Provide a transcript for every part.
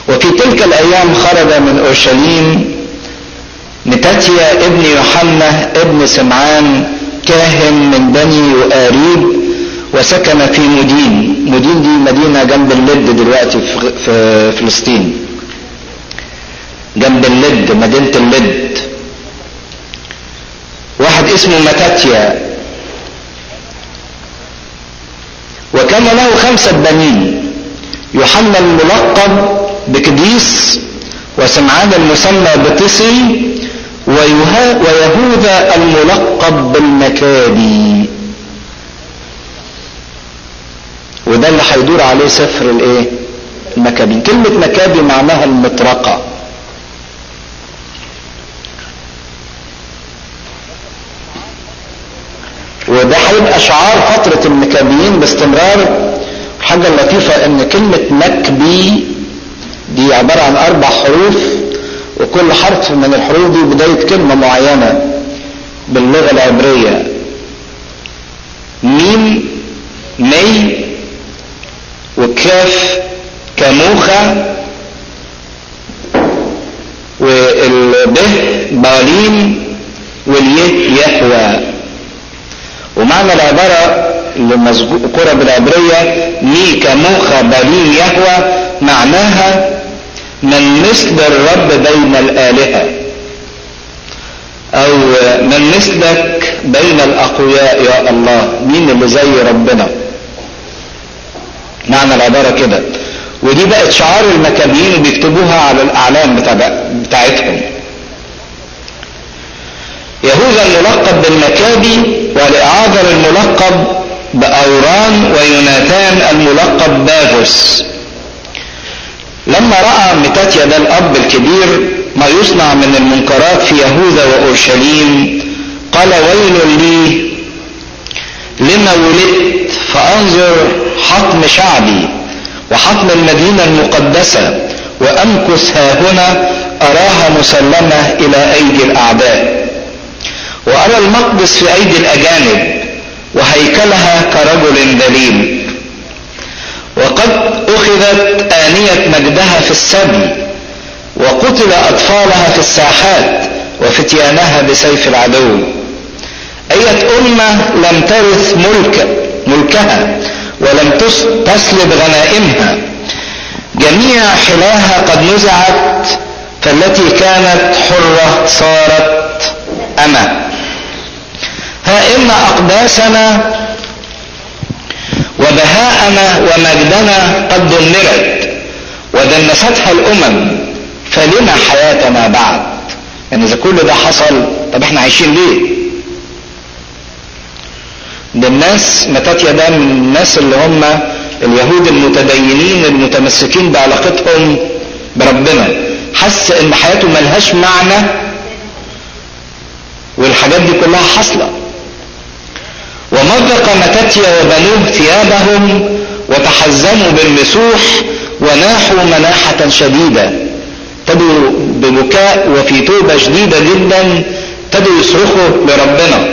وفي تلك الايام خرج من اورشليم نتاتيا ابن يوحنا ابن سمعان كاهن من بني وآريب وسكن في مدين مدين دي مدينة جنب اللد دلوقتي في فلسطين جنب اللد مدينة اللد واحد اسمه متاتيا وكان له خمسة بنين يوحنا الملقب بكديس وسمعان المسمى بطسي ويهوذا الملقب بالمكابي وده اللي هيدور عليه سفر الايه المكابين كلمة مكابي معناها المطرقة وده هيبقى شعار فترة المكابيين باستمرار الحاجة اللطيفة ان كلمة مكبي دي عبارة عن اربع حروف وكل حرف من الحروف دي بداية كلمة معينة باللغة العبرية ميم مي وكاف كموخة والبه بالين واليه يهوى ومعنى العبارة اللي مذكورة بالعبرية مي كموخة بالين يهوى معناها من مثل الرب بين الآلهة أو من مثلك بين الأقوياء يا الله مين اللي زي ربنا معنى العبارة كده ودي بقت شعار المكابيين وبيكتبوها على الأعلام بتاع بتاعتهم يهوذا الملقب بالمكابي ولإعاذر الملقب بأوران ويوناتان الملقب بافوس لما رأى متاتيا ده الأب الكبير ما يصنع من المنكرات في يهوذا وأورشليم قال ويل لي لما ولدت فأنظر حطم شعبي وحطم المدينة المقدسة وأمكث ها هنا أراها مسلمة إلى أيدي الأعداء وأرى المقدس في أيدي الأجانب وهيكلها كرجل دليل وقد أخذت آنية مجدها في السبي وقتل أطفالها في الساحات وفتيانها بسيف العدو أية أمة لم ترث ملك ملكها ولم تسلب غنائمها جميع حلاها قد نزعت فالتي كانت حرة صارت أما ها إن أقداسنا وبهاءنا ومجدنا قد دمرت ودنستها الأمم فلما حياتنا بعد يعني إذا كل ده حصل طب احنا عايشين ليه ده الناس متاتيا ده من الناس اللي هم اليهود المتدينين المتمسكين بعلاقتهم بربنا حس ان حياته ملهاش معنى والحاجات دي كلها حاصله ومزق متاتيا وبنوه ثيابهم وتحزموا بالمسوح وناحوا مناحة شديدة ابتدوا ببكاء وفي توبة شديدة جدا ابتدوا يصرخوا لربنا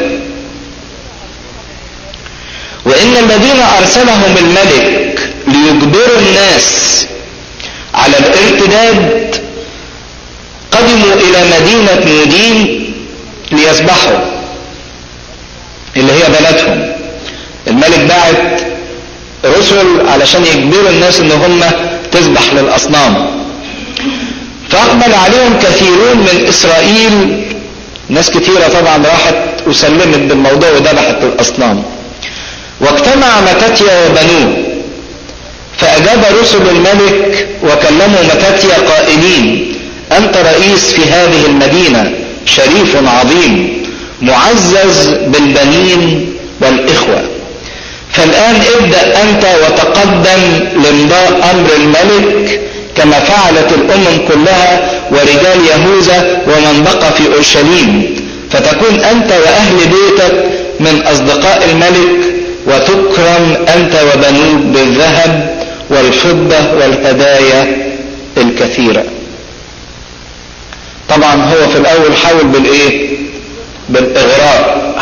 وإن الذين أرسلهم الملك ليجبروا الناس على الارتداد قدموا إلى مدينة مدين ليسبحوا اللي هي بلدهم الملك بعت رسل علشان يجبروا الناس ان هم تذبح للاصنام فاقبل عليهم كثيرون من اسرائيل ناس كثيرة طبعا راحت وسلمت بالموضوع وذبحت الاصنام واجتمع متاتيا وبنوه فاجاب رسل الملك وكلموا متاتيا قائلين انت رئيس في هذه المدينة شريف عظيم معزز بالبنين والإخوة فالآن ابدأ أنت وتقدم لامضاء أمر الملك كما فعلت الأمم كلها ورجال يهوذا ومن بقى في أورشليم فتكون أنت وأهل بيتك من أصدقاء الملك وتكرم أنت وبنوك بالذهب والفضة والهدايا الكثيرة طبعا هو في الأول حاول بالإيه بالإغراء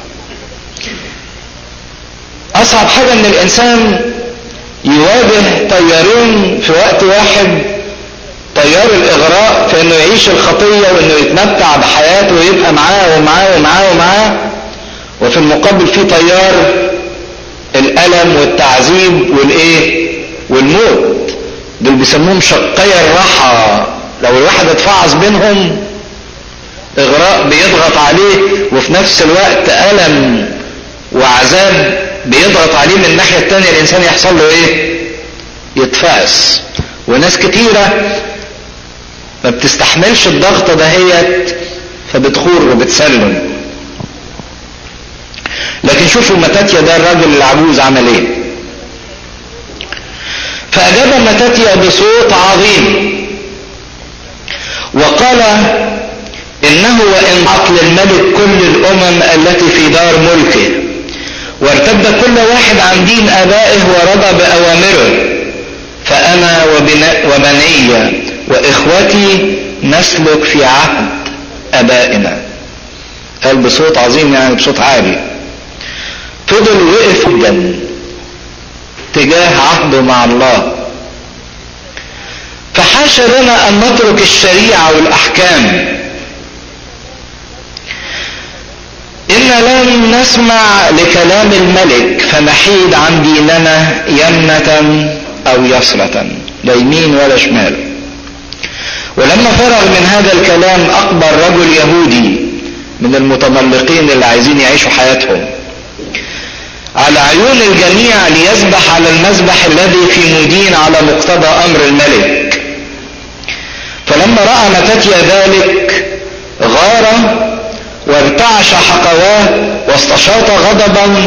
أصعب حاجة إن الإنسان يواجه طيارين في وقت واحد تيار الاغراء في انه يعيش الخطية وانه يتمتع بحياته ويبقى معاه ومعاه ومعاه ومعاه وفي المقابل في تيار الالم والتعذيب والايه والموت دول بيسموهم شقي الراحة لو الواحد اتفعص بينهم اغراء بيضغط عليه وفي نفس الوقت الم وعذاب بيضغط عليه من الناحية التانية الانسان يحصل له ايه يتفعس وناس كتيرة ما بتستحملش الضغط دهيت فبتخور وبتسلم لكن شوفوا متاتيا ده الراجل العجوز عمل ايه فاجاب متاتيا بصوت عظيم وقال انه وان عقل الملك كل الامم التي في دار ملكه وارتد كل واحد عن دين ابائه ورضى باوامره فانا وبني واخوتي نسلك في عهد ابائنا قال بصوت عظيم يعني بصوت عالي فضل وقف جدا تجاه عهده مع الله فحاشا لنا ان نترك الشريعه والاحكام إن لم نسمع لكلام الملك فنحيد عن ديننا يمنة أو يسرة لا يمين ولا شمال ولما فرغ من هذا الكلام أقبل رجل يهودي من المتملقين اللي عايزين يعيشوا حياتهم على عيون الجميع ليذبح على المذبح الذي في مدين على مقتضى أمر الملك فلما رأى متاتيا ذلك غار وارتعش حقواه واستشاط غضبا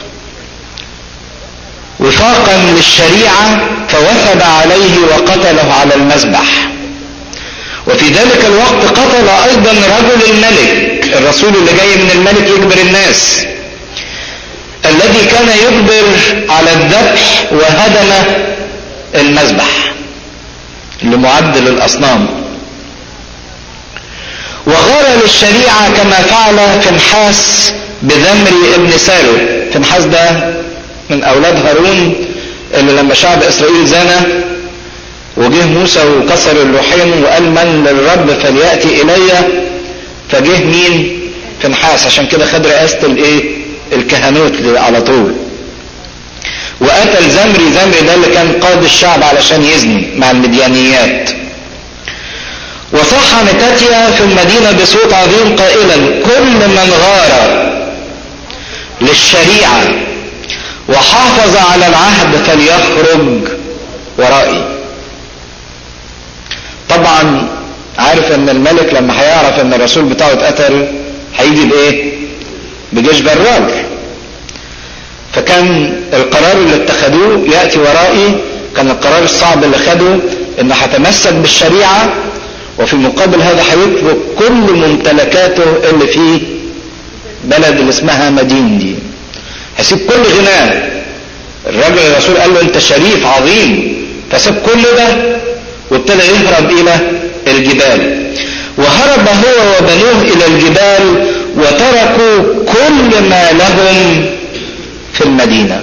وفاقا للشريعة فوثب عليه وقتله على المذبح وفي ذلك الوقت قتل ايضا رجل الملك الرسول اللي جاي من الملك يجبر الناس الذي كان يجبر على الذبح وهدم المذبح اللي معد للاصنام وغار للشريعة كما فعل فنحاس بذمر ابن سالو فنحاس ده من أولاد هارون اللي لما شعب إسرائيل زنى وجه موسى وكسر اللحين وقال من للرب فليأتي إلي فجه مين فنحاس عشان كده خد رئاسة الايه الكهنوت على طول وقتل زمري زمري ده اللي كان قائد الشعب علشان يزني مع المديانيات وصح متاتيا في المدينة بصوت عظيم قائلا كل من غار للشريعة وحافظ على العهد فليخرج ورائي طبعا عارف ان الملك لما هيعرف ان الرسول بتاعه اتقتل هيجي بايه بجيش جرار فكان القرار اللي اتخذوه ياتي ورائي كان القرار الصعب اللي خده انه هتمسك بالشريعه وفي مقابل هذا هيترك كل ممتلكاته اللي في بلد اللي اسمها مدين دي هيسيب كل غناه الراجل الرسول قال له انت شريف عظيم فساب كل ده وابتدى يهرب الى الجبال وهرب هو وبنوه الى الجبال وتركوا كل ما لهم في المدينه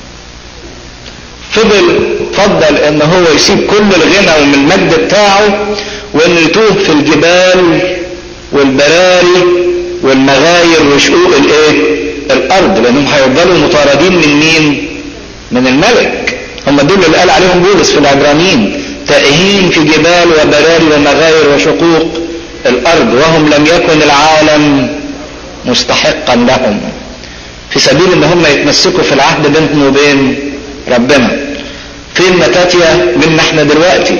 فضل فضل ان هو يسيب كل الغنى ومن المجد بتاعه وانه يتوه في الجبال والبراري والمغاير وشقوق الايه الارض لانهم هيفضلوا مطاردين من مين من الملك هم دول اللي قال عليهم بولس في العبرانيين تائهين في جبال وبراري ومغاير وشقوق الارض وهم لم يكن العالم مستحقا لهم في سبيل ان هم يتمسكوا في العهد بينهم وبين ربنا فين متاتيا منا احنا دلوقتي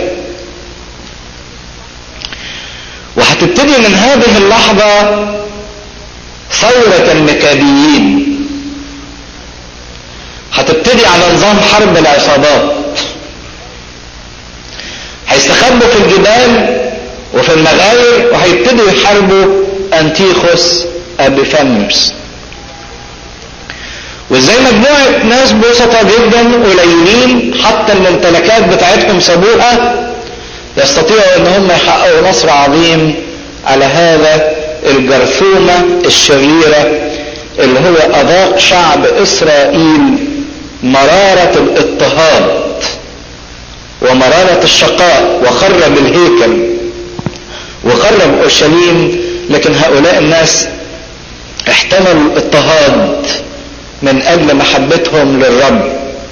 وهتبتدي من هذه اللحظة ثورة المكابيين هتبتدي على نظام حرب العصابات هيستخبوا في الجبال وفي المغاير وهيبتدوا يحاربوا انتيخوس ابيفانيوس وازاي مجموعة ناس بسطة جدا قليلين حتى الممتلكات بتاعتهم سابوها يستطيعوا ان هم يحققوا نصر عظيم على هذا الجرثومة الشريرة اللي هو اذاق شعب اسرائيل مرارة الاضطهاد ومرارة الشقاء وخرب الهيكل وخرب اورشليم لكن هؤلاء الناس احتملوا الاضطهاد من اجل محبتهم للرب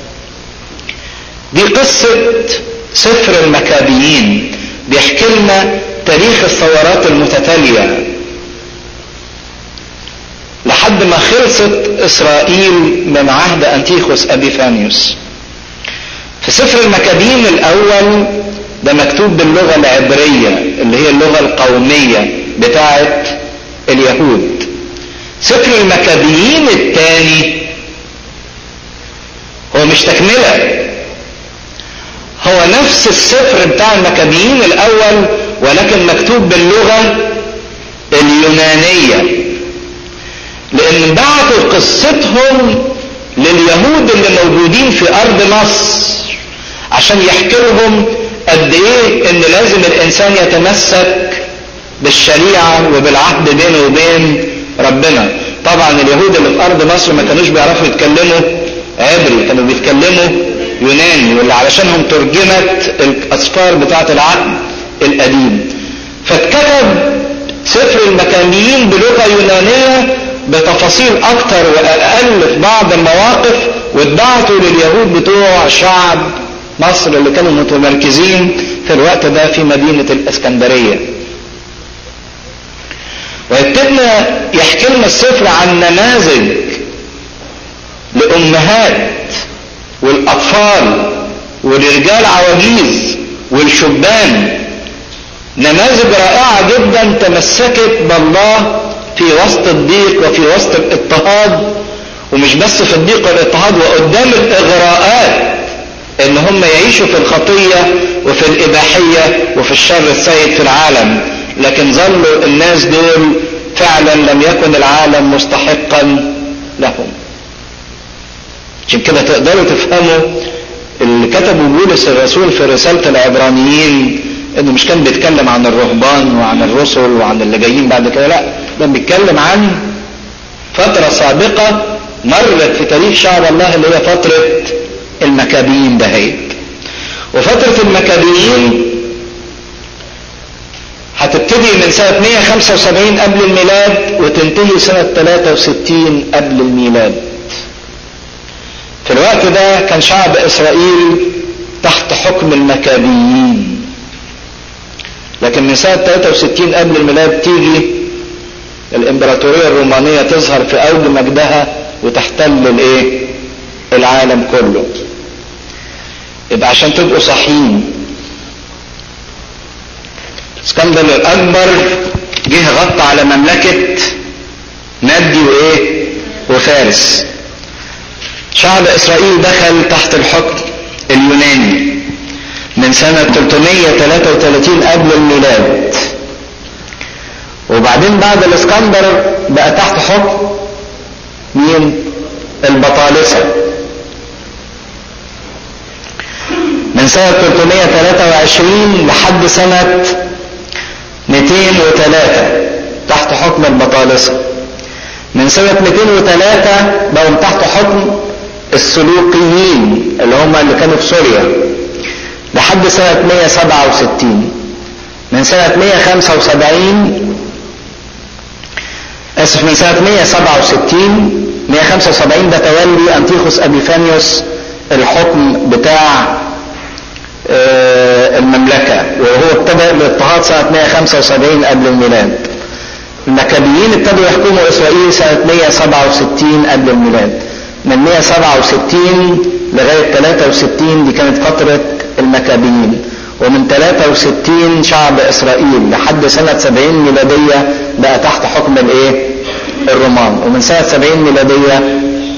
دي قصة سفر المكابيين بيحكي لنا تاريخ الثورات المتتالية لحد ما خلصت اسرائيل من عهد انتيخوس ابيفانيوس في سفر المكابين الاول ده مكتوب باللغة العبرية اللي هي اللغة القومية بتاعت اليهود سفر المكابيين الثاني هو مش تكملة هو نفس السفر بتاع المكابيين الاول ولكن مكتوب باللغة اليونانية لان بعتوا قصتهم لليهود اللي موجودين في ارض مصر عشان يحكي لهم قد ايه ان لازم الانسان يتمسك بالشريعة وبالعهد بينه وبين ربنا طبعا اليهود اللي في ارض مصر ما كانوش بيعرفوا يتكلموا عبري كانوا بيتكلموا يوناني واللي علشانهم ترجمت الاسفار بتاعة العهد القديم فاتكتب سفر المكانيين بلغة يونانية بتفاصيل اكتر واقل في بعض المواقف واتبعتوا لليهود بتوع شعب مصر اللي كانوا متمركزين في الوقت ده في مدينة الاسكندرية ويبتدنا يحكي لنا السفر عن نماذج لأمهات والأطفال ولرجال عواجيز والشبان نماذج رائعة جدا تمسكت بالله في وسط الضيق وفي وسط الاضطهاد ومش بس في الضيق والاضطهاد وقدام الاغراءات ان هم يعيشوا في الخطية وفي الاباحية وفي الشر السيد في العالم لكن ظلوا الناس دول فعلا لم يكن العالم مستحقا لهم عشان كده تقدروا تفهموا اللي كتبه بولس الرسول في رسالة العبرانيين انه مش كان بيتكلم عن الرهبان وعن الرسل وعن اللي جايين بعد كده لا ده بيتكلم عن فترة سابقة مرت في تاريخ شعب الله اللي هي فترة المكابيين دهيت وفترة المكابيين هتبتدي من سنة 175 قبل الميلاد وتنتهي سنة 63 قبل الميلاد في الوقت ده كان شعب اسرائيل تحت حكم المكابيين لكن من سنة 63 قبل الميلاد تيجي الامبراطورية الرومانية تظهر في اوج مجدها وتحتل الايه العالم كله يبقى عشان تبقوا صحيين اسكندر الاكبر جه غطى على مملكة ندي وايه وفارس شعب اسرائيل دخل تحت الحكم اليوناني من سنة 333 قبل الميلاد وبعدين بعد الاسكندر بقى تحت حكم مين البطالسة من سنة 323 لحد سنة 203 تحت حكم البطالسة من سنة 203 بقوا تحت حكم السلوقيين اللي هم اللي كانوا في سوريا لحد سنة 167 من سنة 175 اسف من سنة 167 175 ده تولي انتيخوس ابيفانيوس الحكم بتاع المملكة وهو ابتدأ الاضطهاد سنة 175 قبل الميلاد المكابيين ابتدوا يحكموا اسرائيل سنة 167 قبل الميلاد من 167 لغاية 63 دي كانت فترة المكابيين ومن 63 شعب اسرائيل لحد سنة 70 ميلادية بقى تحت حكم الايه الرومان ومن سنة 70 ميلادية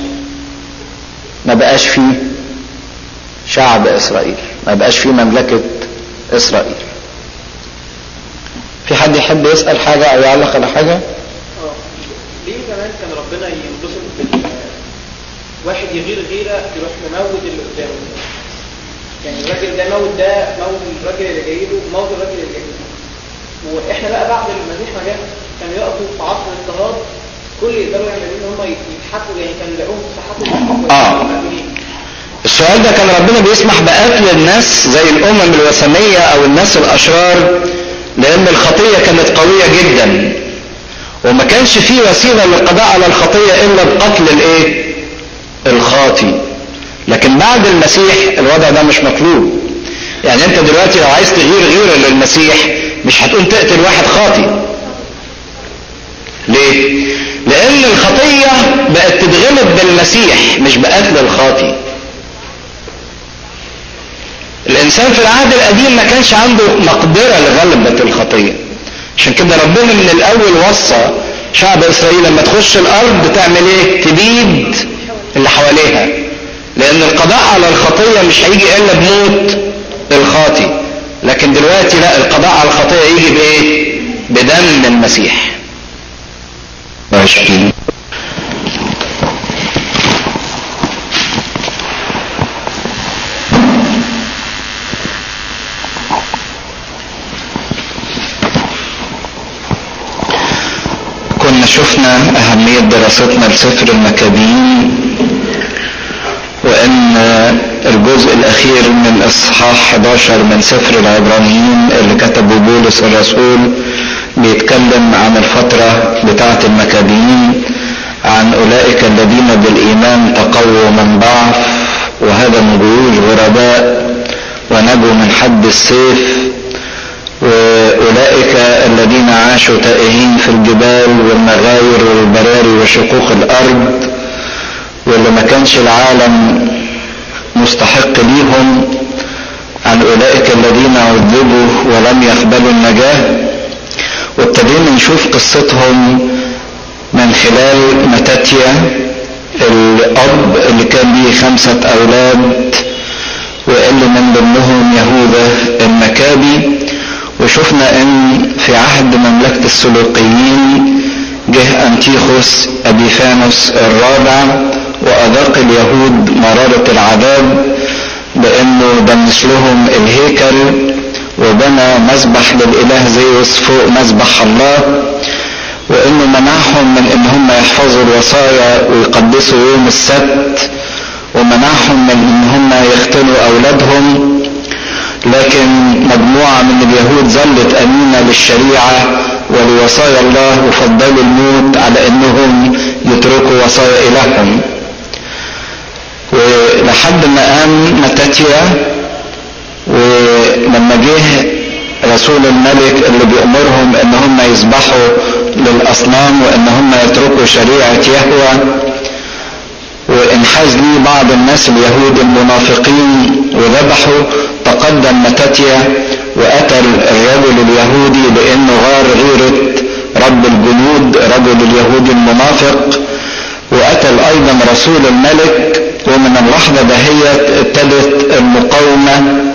ما بقاش فيه شعب اسرائيل ما بقاش فيه مملكة اسرائيل في حد يحب يسأل حاجة او يعلق على حاجة ليه زمان كان ربنا ينبسط بال واحد يغير غيرة يروح مموت اللي قدامه يعني الراجل ده موت ده موت الراجل اللي جاي له موت الراجل اللي جاي له واحنا بقى بعد المسيح ما جه كانوا يقفوا في عصر الاضطهاد كل يقدروا يعملوا ان هم يضحكوا يعني كانوا يلاقوهم يضحكوا آه. السؤال ده كان ربنا بيسمح بقتل الناس زي الامم الوثنية او الناس الاشرار لان الخطية كانت قوية جدا وما كانش فيه وسيلة للقضاء على الخطية الا بقتل الايه الخاطي لكن بعد المسيح الوضع ده مش مطلوب يعني انت دلوقتي لو عايز تغير غيرة للمسيح مش هتقوم تقتل واحد خاطي ليه لان الخطية بقت تتغلب بالمسيح مش بقتل الخاطي الانسان في العهد القديم ما كانش عنده مقدرة لغلبة الخطية عشان كده ربنا من الاول وصى شعب اسرائيل لما تخش الارض تعمل ايه تبيد اللي حواليها لان القضاء على الخطية مش هيجي الا بموت الخاطي لكن دلوقتي لا القضاء على الخطية يجي بايه بدم المسيح وعشرين كنا شفنا أهمية دراستنا لسفر المكابين وأن الجزء الأخير من إصحاح 11 من سفر العبرانيين اللي كتبه بولس الرسول بيتكلم عن الفترة بتاعة المكابين عن أولئك الذين بالإيمان تقووا من ضعف وهدموا جيوش غرباء ونجوا من حد السيف وأولئك الذين عاشوا تائهين في الجبال والمغاير والبراري وشقوق الأرض واللي ما كانش العالم مستحق ليهم عن أولئك الذين عذبوا ولم يقبلوا النجاة وابتدينا نشوف قصتهم من خلال متاتيا الأب اللي كان ليه خمسة أولاد واللي من ضمنهم يهوذا المكابي وشفنا ان في عهد مملكة السلوقيين جه انتيخوس ابيفانوس الرابع واذاق اليهود مرارة العذاب بانه دمس لهم الهيكل وبنى مذبح للاله زيوس فوق مذبح الله وانه منعهم من ان هم يحفظوا الوصايا ويقدسوا يوم السبت ومنعهم من ان هم يختنوا اولادهم لكن مجموعة من اليهود ظلت أمينة للشريعة ولوصايا الله وفضلوا الموت على أنهم يتركوا وصايا إلههم ولحد ما قام متاتيا ولما جه رسول الملك اللي بيأمرهم ان هم يذبحوا للأصنام وان هم يتركوا شريعة يهوى وانحاز ليه بعض الناس اليهود المنافقين وذبحوا تقدم متاتيا وقتل الرجل اليهودي لانه غار غيرة رب الجنود رجل اليهودي المنافق وقتل ايضا رسول الملك ومن اللحظة دهيت ابتدت المقاومة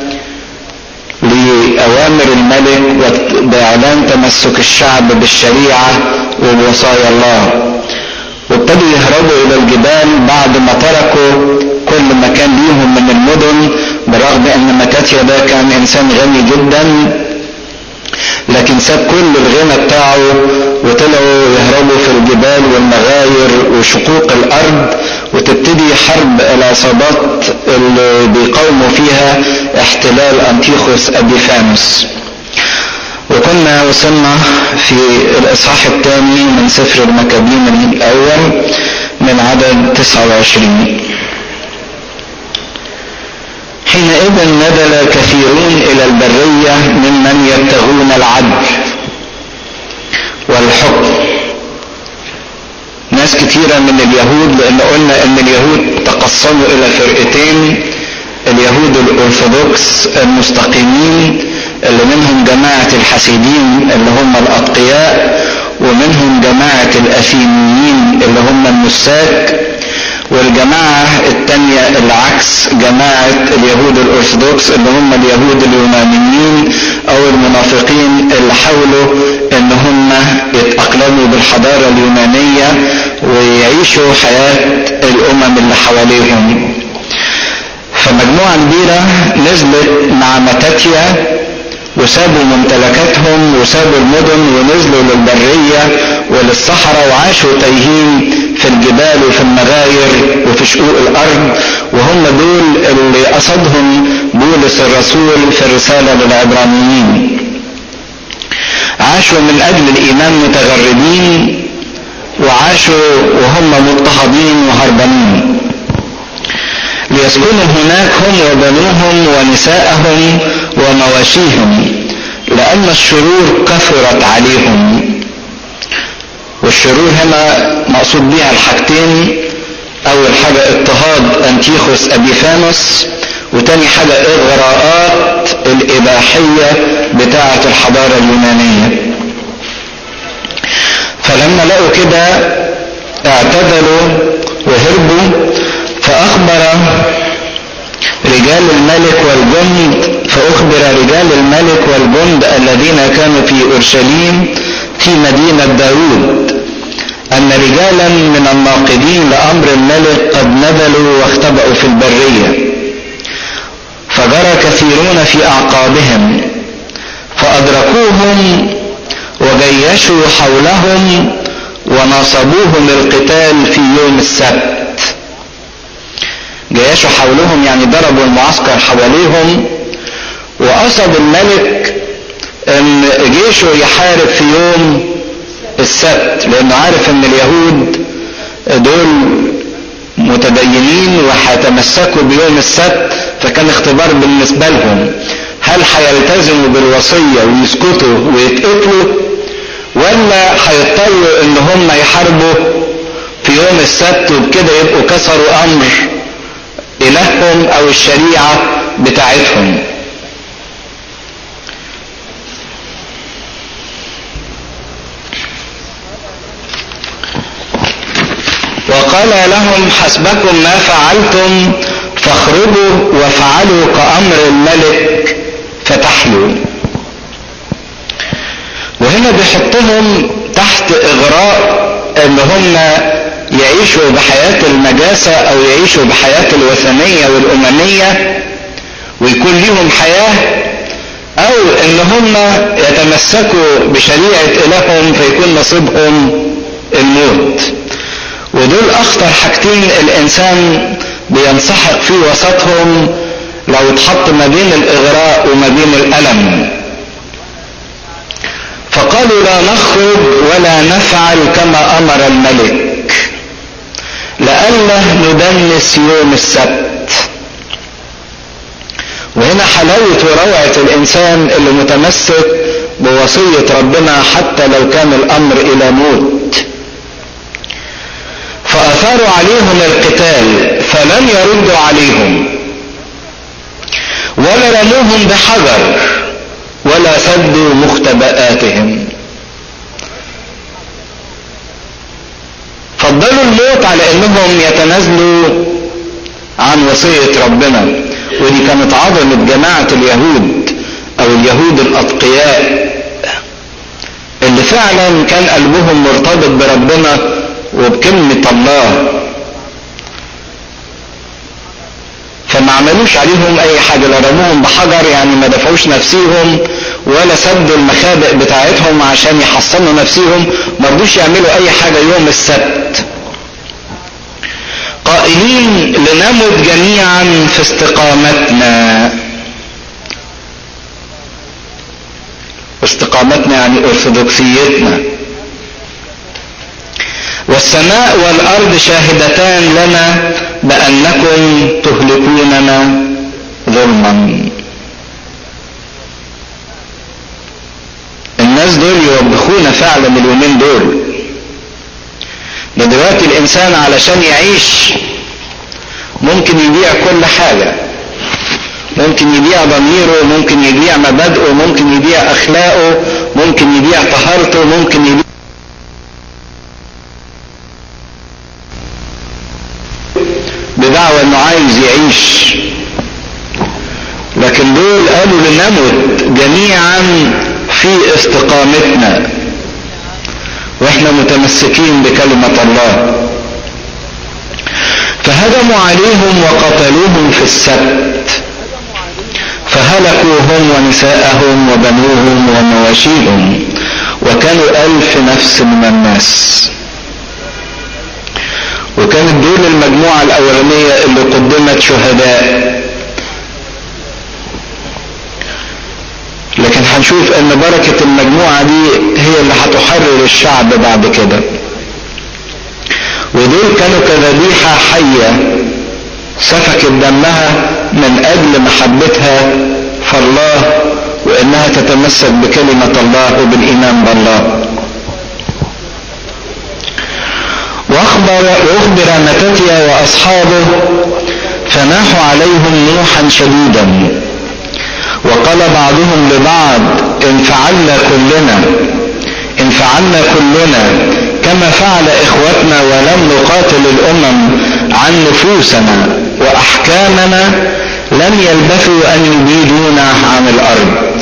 لأوامر الملك بإعلان تمسك الشعب بالشريعة وبوصايا الله وابتدوا يهربوا الى الجبال بعد ما تركوا كل مكان ليهم من المدن برغم ان متاتيا ده كان انسان غني جدا لكن ساب كل الغنى بتاعه وطلعوا يهربوا في الجبال والمغاير وشقوق الارض وتبتدي حرب العصابات اللي بيقاوموا فيها احتلال انتيخوس ابيفانوس وكنا وصلنا في الاصحاح الثاني من سفر المكابين الاول من عدد 29 حينئذ نزل كثيرون الى البرية ممن يبتغون العدل والحكم ناس كثيرة من اليهود لان قلنا ان اليهود تقسموا الى فرقتين اليهود الارثوذكس المستقيمين اللي منهم جماعة الحسيدين اللي هم الاتقياء ومنهم جماعة الاثينيين اللي هم النساك والجماعة التانية العكس جماعة اليهود الأرثوذكس اللي هم اليهود اليونانيين أو المنافقين اللي حاولوا إن هم يتأقلموا بالحضارة اليونانية ويعيشوا حياة الأمم اللي حواليهم فمجموعة كبيرة نزلت مع متاتيا وسابوا ممتلكاتهم وسابوا المدن ونزلوا للبرية وللصحراء وعاشوا تايهين في في الجبال وفي المغاير وفي شقوق الارض وهم دول اللي قصدهم بولس الرسول في الرسالة للعبرانيين عاشوا من اجل الايمان متغربين وعاشوا وهم مضطهدين وهربانين ليسكنوا هناك هم وبنوهم ونساءهم ومواشيهم لأن الشرور كثرت عليهم والشرور هنا مقصود بيها الحاجتين أول حاجة اضطهاد أنتيخوس أبيفانوس وتاني حاجة إغراءات الإباحية بتاعة الحضارة اليونانية فلما لقوا كده اعتدلوا وهربوا فأخبر رجال الملك والجند فأخبر رجال الملك والجند الذين كانوا في أورشليم في مدينة داود أن رجالا من الناقدين لأمر الملك قد نزلوا واختبأوا في البرية فجرى كثيرون في أعقابهم فأدركوهم وجيشوا حولهم ونصبوهم القتال في يوم السبت جيشوا حولهم يعني ضربوا المعسكر حواليهم وقصد الملك ان جيشه يحارب في يوم السبت لانه عارف ان اليهود دول متدينين وهيتمسكوا بيوم السبت فكان اختبار بالنسبة لهم هل هيلتزموا بالوصية ويسكتوا ويتقتلوا ولا هيضطروا ان هم يحاربوا في يوم السبت وبكده يبقوا كسروا امر الههم او الشريعة بتاعتهم وقال لهم حسبكم ما فعلتم فاخرجوا وافعلوا كأمر الملك فتحيوا وهنا بيحطهم تحت اغراء ان هم يعيشوا بحياة المجاسة او يعيشوا بحياة الوثنية والاممية ويكون ليهم حياة او ان هم يتمسكوا بشريعة الههم فيكون نصيبهم الموت ودول اخطر حاجتين الانسان بينسحق في وسطهم لو اتحط ما بين الاغراء وما بين الالم فقالوا لا نخرج ولا نفعل كما امر الملك لئلا ندنس يوم السبت وهنا حلاوة وروعة الإنسان اللي متمسك بوصية ربنا حتى لو كان الأمر إلى موت فأثاروا عليهم القتال فلم يردوا عليهم ولا رموهم بحجر ولا سدوا مختبئاتهم فضلوا الموت على انهم يتنازلوا عن وصية ربنا ودي كانت عظمة جماعة اليهود او اليهود الاتقياء اللي فعلا كان قلبهم مرتبط بربنا وبكلمة الله فما عملوش عليهم اي حاجة لا رموهم بحجر يعني ما دفعوش نفسيهم ولا سدوا المخابئ بتاعتهم عشان يحصنوا نفسيهم ما رضوش يعملوا اي حاجة يوم السبت قائلين لنمت جميعا في استقامتنا استقامتنا يعني ارثوذكسيتنا والسماء والارض شاهدتان لنا بانكم تهلكوننا ظلما الناس دول يوبخونا فعلا اليومين دول ده دلوقتي الانسان علشان يعيش ممكن يبيع كل حاجة ممكن يبيع ضميره ممكن يبيع مبادئه ممكن يبيع اخلاقه ممكن يبيع طهارته ممكن يبيع بدعوى انه عايز يعيش لكن دول قالوا لنمت جميعا في استقامتنا واحنا متمسكين بكلمة الله فهجموا عليهم وقتلوهم في السبت فهلكوا هم ونساءهم وبنوهم ومواشيهم وكانوا ألف نفس من الناس وكانت دول المجموعة الأولانية اللي قدمت شهداء لكن هنشوف ان بركة المجموعة دي هي اللي هتحرر الشعب بعد كده ودول كانوا كذبيحة حية سفكت دمها من اجل محبتها فالله وانها تتمسك بكلمة الله وبالايمان بالله واخبر واخبر متتيا واصحابه فناحوا عليهم نوحا شديدا وقال بعضهم لبعض ان فعلنا كلنا ان فعلنا كلنا كما فعل اخوتنا ولم نقاتل الامم عن نفوسنا واحكامنا لن يلبثوا ان يبيدونا عن الارض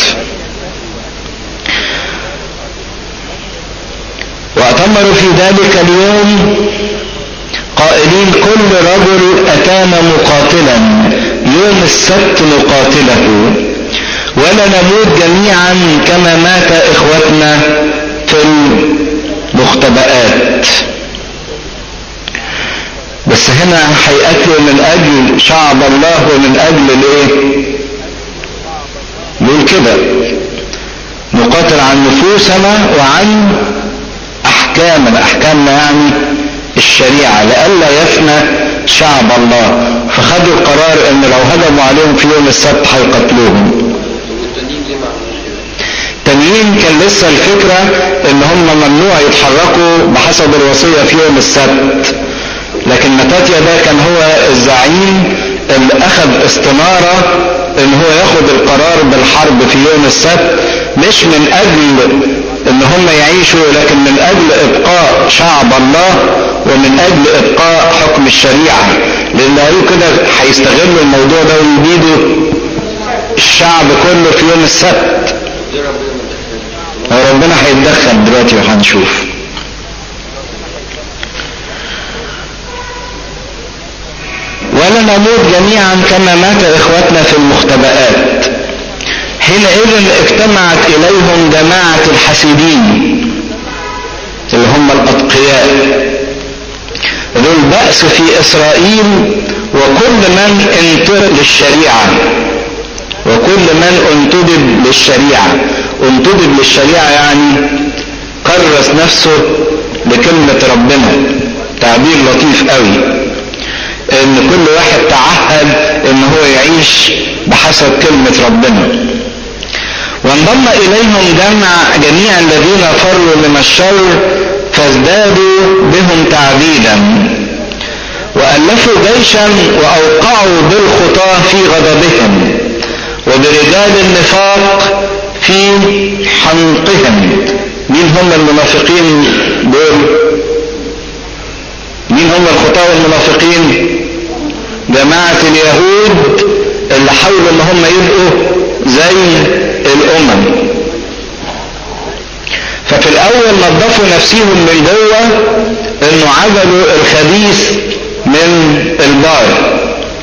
واتمروا في ذلك اليوم قائلين كل رجل اتانا مقاتلا يوم السبت نقاتله ولا نموت جميعا كما مات اخوتنا في المختبئات بس هنا هيقتلوا من اجل شعب الله ومن اجل الايه بيقول كده نقاتل عن نفوسنا وعن احكامنا احكامنا يعني الشريعة لئلا يفنى شعب الله فخدوا القرار ان لو هجموا عليهم في يوم السبت هيقتلوهم التانيين كان لسه الفكرة ان هم ممنوع يتحركوا بحسب الوصية في يوم السبت لكن متاتيا ده كان هو الزعيم اللي اخذ استمارة ان هو ياخد القرار بالحرب في يوم السبت مش من اجل ان هم يعيشوا لكن من اجل ابقاء شعب الله ومن اجل ابقاء حكم الشريعة لان قالوا كده هيستغلوا الموضوع ده ويبيدوا الشعب كله في يوم السبت ربنا هيتدخل دلوقتي وهنشوف ولا نموت جميعا كما مات اخوتنا في المختبئات حينئذ اجتمعت اليهم جماعة الحسيدين اللي هم الاتقياء ذو البأس في اسرائيل وكل من انتر للشريعة وكل من انتدب للشريعة انتدب للشريعة يعني كرس نفسه لكلمة ربنا تعبير لطيف قوي ان كل واحد تعهد ان هو يعيش بحسب كلمة ربنا وانضم اليهم جمع جميع الذين فروا من الشر فازدادوا بهم تعبيدا والفوا جيشا واوقعوا بالخطاه في غضبهم وبرجال النفاق في حنقهم مين هم المنافقين دول مين هم الخطاة والمنافقين جماعة اليهود اللي حاولوا ان هم يبقوا زي الامم ففي الاول نظفوا نفسهم من جوه انه عزلوا الخبيث من البار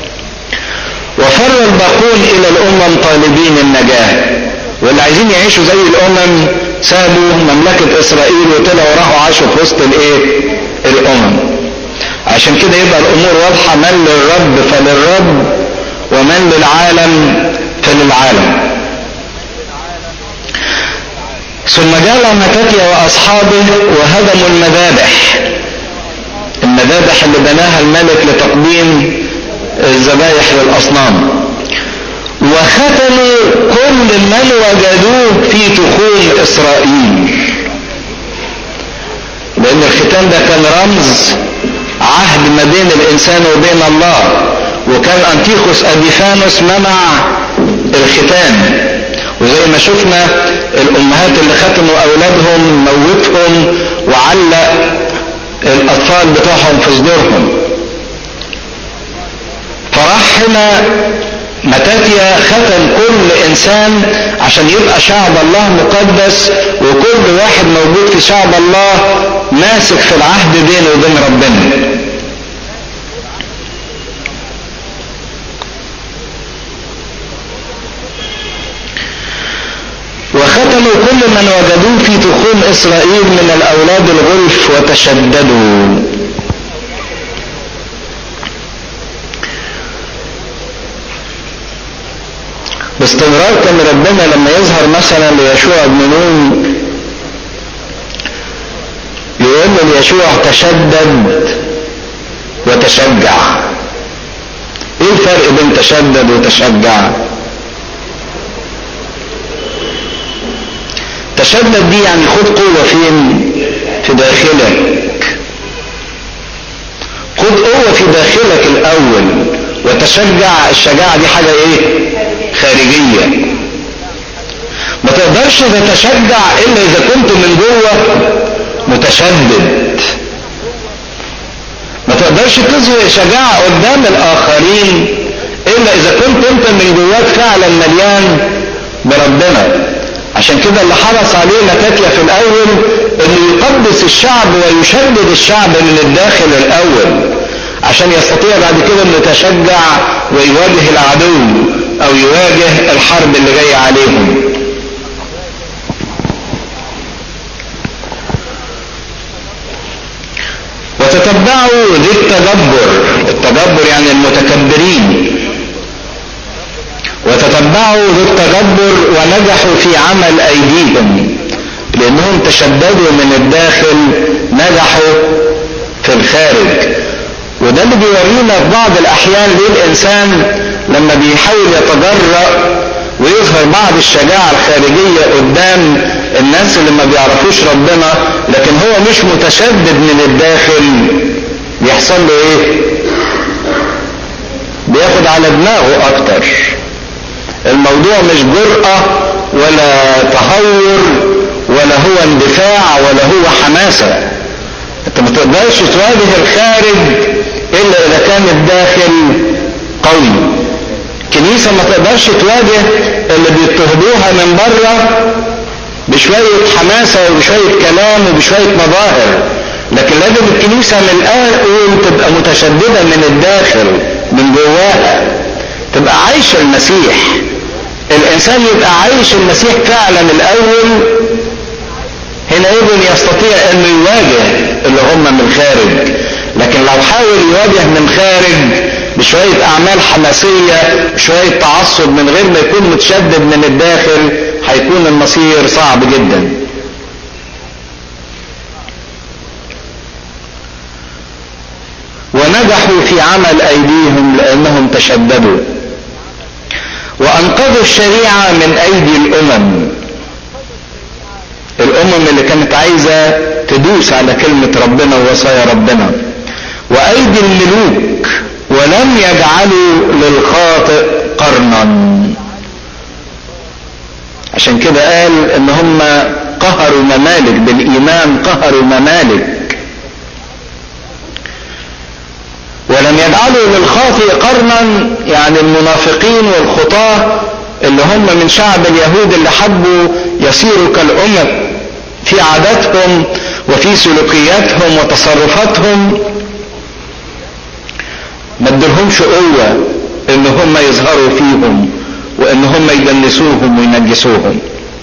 وفر الباقون الى الامم طالبين النجاة واللي عايزين يعيشوا زي الامم سابوا مملكة اسرائيل وطلعوا راحوا عاشوا في وسط الايه الامم عشان كده يبقى الامور واضحة من للرب فللرب ومن للعالم فللعالم ثم جاء متاتيا واصحابه وهدموا المذابح المذابح اللي بناها الملك لتقديم الذبائح للاصنام وختموا كل من وجدوه في تخوم اسرائيل لان الختام ده كان رمز عهد ما بين الانسان وبين الله وكان انتيخوس ابيفانوس منع الختان وزي ما شفنا الامهات اللي ختموا اولادهم موتهم وعلق الاطفال بتوعهم في صدورهم فراح هنا متاتيا ختم كل انسان عشان يبقى شعب الله مقدس وكل واحد موجود في شعب الله ماسك في العهد بينه وبين ربنا وختموا كل من وجدوه في تخوم اسرائيل من الاولاد الغلف وتشددوا باستمرار كان ربنا لما يظهر مثلا ليشوع بن نون يقول له ليشوع تشدد وتشجع ايه الفرق بين تشدد وتشجع تشدد دي يعني خد قوة فين في داخلك خد قوة في داخلك الاول وتشجع الشجاعة دي حاجة ايه خارجية ما تقدرش تتشجع الا اذا كنت من جوه متشدد ما تقدرش تظهر شجاعة قدام الاخرين الا اذا كنت انت من جواك فعلا مليان بربنا عشان كده اللي حرص عليه لكاتيا في الاول انه يقدس الشعب ويشدد الشعب من الداخل الاول عشان يستطيع بعد كده انه يتشجع ويواجه العدو او يواجه الحرب اللي جايه عليهم وتتبعوا ذي التدبر التدبر يعني المتكبرين وتتبعوا ذي التدبر ونجحوا في عمل ايديهم لانهم تشددوا من الداخل نجحوا في الخارج وده اللي بيورينا في بعض الاحيان ليه الانسان لما بيحاول يتجرأ ويظهر بعض الشجاعة الخارجية قدام الناس اللي ما بيعرفوش ربنا لكن هو مش متشدد من الداخل بيحصل له ايه بياخد على دماغه اكتر الموضوع مش جرأة ولا تهور ولا هو اندفاع ولا هو حماسة انت ما تقدرش تواجه الخارج الا اذا كان الداخل قوي الكنيسة ما تقدرش تواجه اللي بيضطهدوها من بره بشوية حماسة وبشوية كلام وبشوية مظاهر لكن لازم الكنيسة من الأول تبقى متشددة من الداخل من جواها تبقى عايشة المسيح الإنسان يبقى عايش المسيح فعلا الأول حينئذ يستطيع أنه يواجه اللي هم من خارج لكن لو حاول يواجه من خارج بشوية أعمال حماسية بشوية تعصب من غير ما يكون متشدد من الداخل هيكون المصير صعب جدا ونجحوا في عمل أيديهم لأنهم تشددوا وأنقذوا الشريعة من أيدي الأمم الأمم اللي كانت عايزة تدوس على كلمة ربنا ووصايا ربنا وأيدي الملوك ولم يجعلوا للخاطئ قرنا عشان كده قال ان هم قهروا ممالك بالايمان قهروا ممالك ولم يجعلوا للخاطئ قرنا يعني المنافقين والخطاة اللي هم من شعب اليهود اللي حبوا يصيروا كالأمم في عاداتهم وفي سلوكياتهم وتصرفاتهم ما ادلهمش قوة ان هم يظهروا فيهم وان هم يدنسوهم وينجسوهم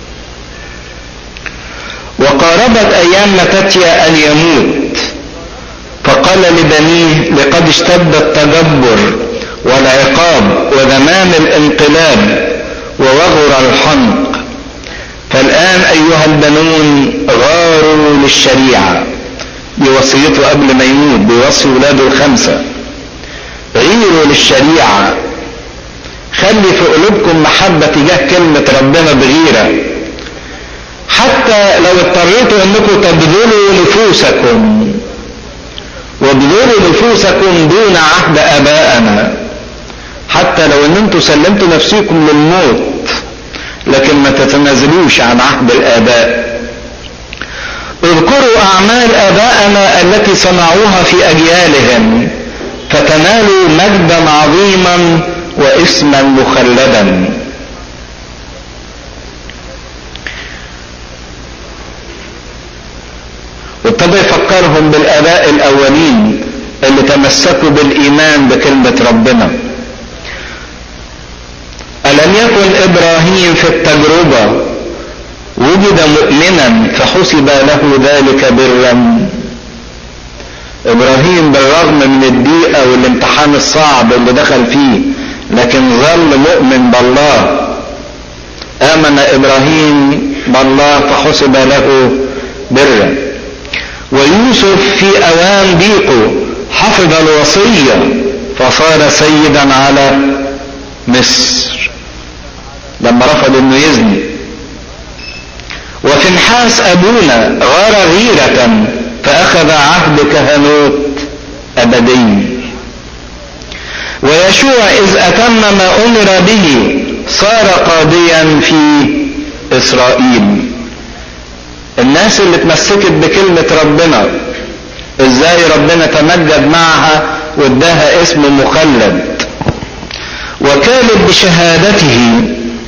وقاربت ايام متاتيا ان يموت فقال لبنيه لقد اشتد التجبر والعقاب وذمام الانقلاب ووغر الحنق فالان ايها البنون غاروا للشريعه بوصيته قبل ما يموت بوصي ولاده الخمسه غيروا للشريعة خلي في قلوبكم محبة تجاه كلمة ربنا بغيرة حتى لو اضطريتوا انكم تبذلوا نفوسكم وابذلوا نفوسكم دون عهد ابائنا حتى لو ان انتم سلمتوا نفسكم للموت لكن ما تتنازلوش عن عهد الاباء اذكروا اعمال ابائنا التي صنعوها في اجيالهم فتنالوا مجدا عظيما واسما مخلدا وابتدى يفكرهم بالاباء الاولين اللي تمسكوا بالايمان بكلمه ربنا الم يكن ابراهيم في التجربه وجد مؤمنا فحسب له ذلك برا ابراهيم بالرغم من الضيقه والامتحان الصعب اللي دخل فيه لكن ظل مؤمن بالله آمن إبراهيم بالله فحسب له برا ويوسف في أوان ضيقه حفظ الوصية فصار سيدا على مصر لما رفض انه يزني وفنحاس ابونا غار غيرة فاخذ عهد كهنوت ابدي ويشوع اذ اتم ما امر به صار قاضيا في اسرائيل الناس اللي اتمسكت بكلمة ربنا ازاي ربنا تمجد معها واداها اسم مخلد وكالب بشهادته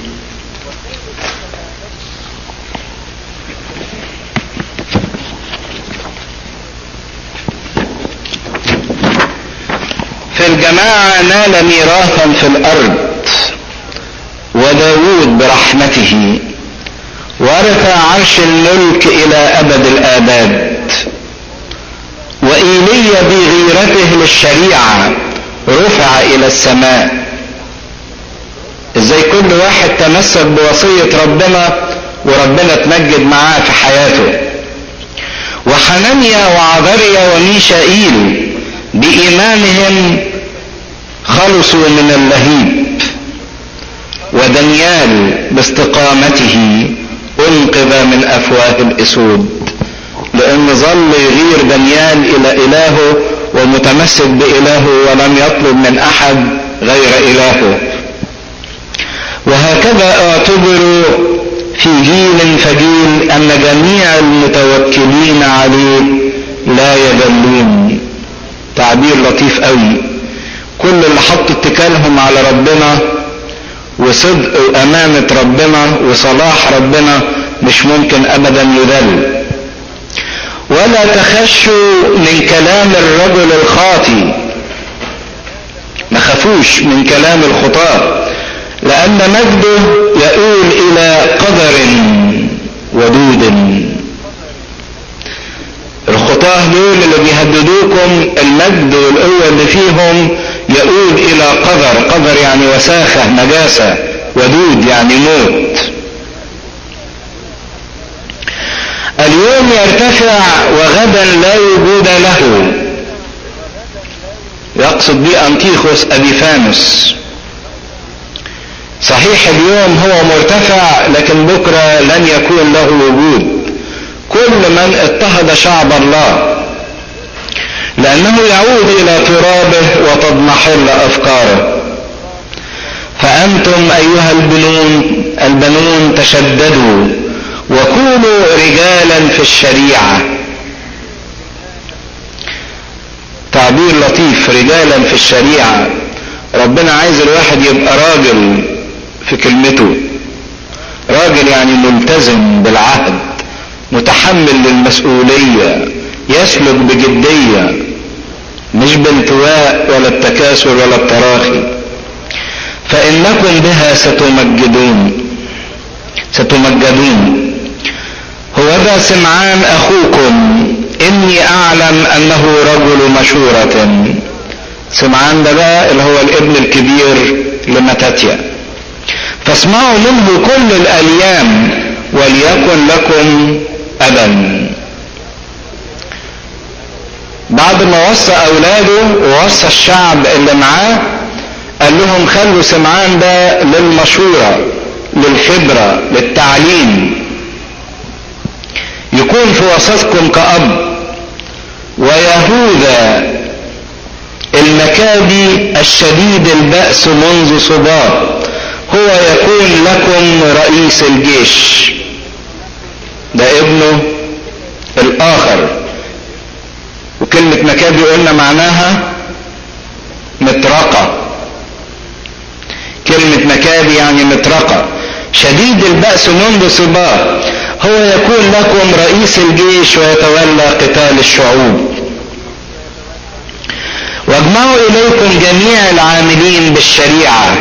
في الجماعة نال ميراثا في الأرض وداود برحمته ورث عرش الملك إلى أبد الآباد وإيليا بغيرته للشريعة رفع إلى السماء ازاي كل واحد تمسك بوصية ربنا وربنا تمجد معاه في حياته وحنانيا وعذريا وميشائيل بإيمانهم خلصوا من اللهيب ودانيال باستقامته انقذ من افواه الاسود لان ظل يغير دانيال الى الهه ومتمسك بالهه ولم يطلب من احد غير الهه وهكذا اعتبر في جيل فجيل ان جميع المتوكلين عليه لا يذلون تعبير لطيف قوي كل اللي حط اتكالهم على ربنا وصدق وامانة ربنا وصلاح ربنا مش ممكن ابدا يذل ولا تخشوا من كلام الرجل الخاطي ما خافوش من كلام الخطاة لان مجده يؤول الى قدر ودود الخطاه دول اللي بيهددوكم المجد والقوة اللي فيهم يؤول الى قذر قذر يعني وساخة نجاسة ودود يعني موت اليوم يرتفع وغدا لا وجود له يقصد به انتيخوس ابيفانوس صحيح اليوم هو مرتفع لكن بكرة لن يكون له وجود كل من اضطهد شعب الله لأنه يعود إلى ترابه وتضمحل أفكاره فأنتم أيها البنون البنون تشددوا وكونوا رجالا في الشريعة تعبير لطيف رجالا في الشريعة ربنا عايز الواحد يبقى راجل في كلمته راجل يعني ملتزم بالعهد متحمل للمسؤولية يسلك بجدية مش بانتواء ولا التكاسل ولا التراخي فإنكم بها ستمجدون ستمجدون هو ذا سمعان أخوكم إني أعلم أنه رجل مشورة سمعان ده بقى اللي هو الابن الكبير لمتاتيا فاسمعوا منه كل الأيام وليكن لكم أبا بعد ما وصى أولاده ووصى الشعب اللي معاه قال لهم خلوا سمعان ده للمشورة للخبرة للتعليم يكون في وسطكم كأب ويهوذا المكابي الشديد البأس منذ صباه هو يكون لكم رئيس الجيش ده ابنه الآخر وكلمة مكابي قلنا معناها مطرقة كلمة مكابي يعني مطرقة شديد البأس منذ صباه هو يكون لكم رئيس الجيش ويتولى قتال الشعوب واجمعوا إليكم جميع العاملين بالشريعة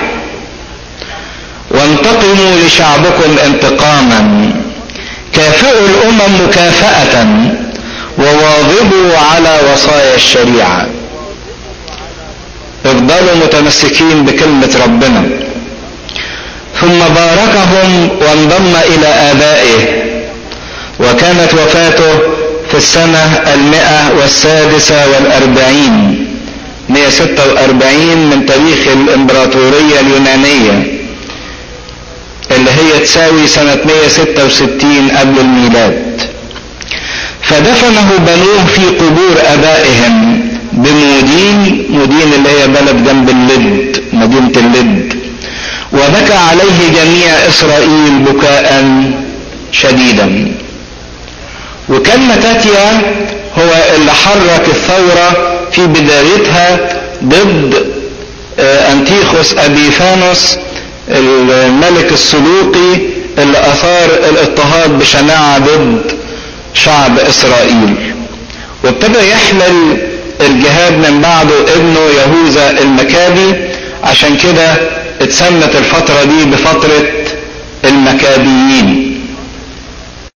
وانتقموا لشعبكم انتقاما كافئوا الأمم مكافأة وواظبوا على وصايا الشريعة افضلوا متمسكين بكلمة ربنا ثم باركهم وانضم إلى آبائه وكانت وفاته في السنة المئة والسادسة والأربعين 146 من تاريخ الإمبراطورية اليونانية اللي هي تساوي سنة 166 قبل الميلاد فدفنه بنوه في قبور ابائهم بمودين مودين اللي هي بلد جنب اللد مدينة اللد وبكى عليه جميع اسرائيل بكاء شديدا وكان متاتيا هو اللي حرك الثورة في بدايتها ضد انتيخوس ابيفانوس الملك السلوقي اللي اثار الاضطهاد بشناعة ضد شعب اسرائيل وابتدى يحمل الجهاد من بعده ابنه يهوذا المكابي عشان كده اتسمت الفترة دي بفترة المكابيين